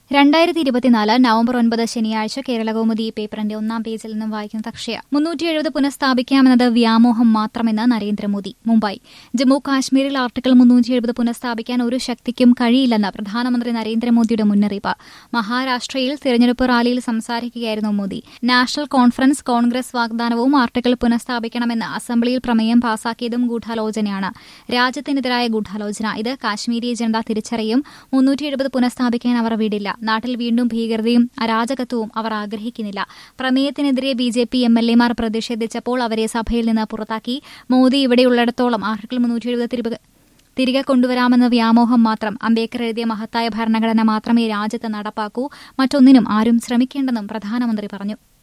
രണ്ടായിരത്തി ഇരുപത്തിനാല് നവംബർ ഒൻപത് ശനിയാഴ്ച കേരളകൗമുദി പേപ്പറിന്റെ ഒന്നാം പേജിൽ നിന്നും വായിക്കുന്ന തക്ഷയ മുന്നൂറ്റി എഴുപത് പുനഃസ്ഥാപിക്കാമെന്നത് വ്യാമോഹം മാത്രമെന്ന് നരേന്ദ്രമോദി മുംബൈ ജമ്മു കാശ്മീരിൽ ആർട്ടിക്കിൾ മുന്നൂറ്റി എഴുപത് പുനഃസ്ഥാപിക്കാൻ ഒരു ശക്തിക്കും കഴിയില്ലെന്ന് പ്രധാനമന്ത്രി നരേന്ദ്രമോദിയുടെ മുന്നറിയിപ്പ് മഹാരാഷ്ട്രയിൽ തിരഞ്ഞെടുപ്പ് റാലിയിൽ സംസാരിക്കുകയായിരുന്നു മോദി നാഷണൽ കോൺഫറൻസ് കോൺഗ്രസ് വാഗ്ദാനവും ആർട്ടിക്കിൾ പുനഃസ്ഥാപിക്കണമെന്ന് അസംബ്ലിയിൽ പ്രമേയം പാസാക്കിയതും ഗൂഢാലോചനയാണ് രാജ്യത്തിനെതിരായ ഗൂഢാലോചന ഇത് കാശ്മീരി ജനത തിരിച്ചറിയും മുന്നൂറ്റി എഴുപത് പുനഃസ്ഥാപിക്കാൻ അവർ വിടില്ല നാട്ടിൽ വീണ്ടും ഭീകരതയും അരാജകത്വവും അവർ ആഗ്രഹിക്കുന്നില്ല പ്രമേയത്തിനെതിരെ B J P M L എമാർ പ്രതിഷേധിച്ചപ്പോൾ അവരെ സഭയിൽ നിന്ന് പുറത്താക്കി മോദി ഇവിടെയുള്ളിടത്തോളം ആർട്ടിക്കിൾ മുന്നൂറ്റി എഴുപത് തിരികെ കൊണ്ടുവരാമെന്ന വ്യാമോഹം മാത്രം അംബേദ്കർ എഴുതിയ മഹത്തായ ഭരണഘടന മാത്രമേ രാജ്യത്ത് നടപ്പാക്കൂ മറ്റൊന്നിനും ആരും ശ്രമിക്കേണ്ടെന്നും പ്രധാനമന്ത്രി പറഞ്ഞു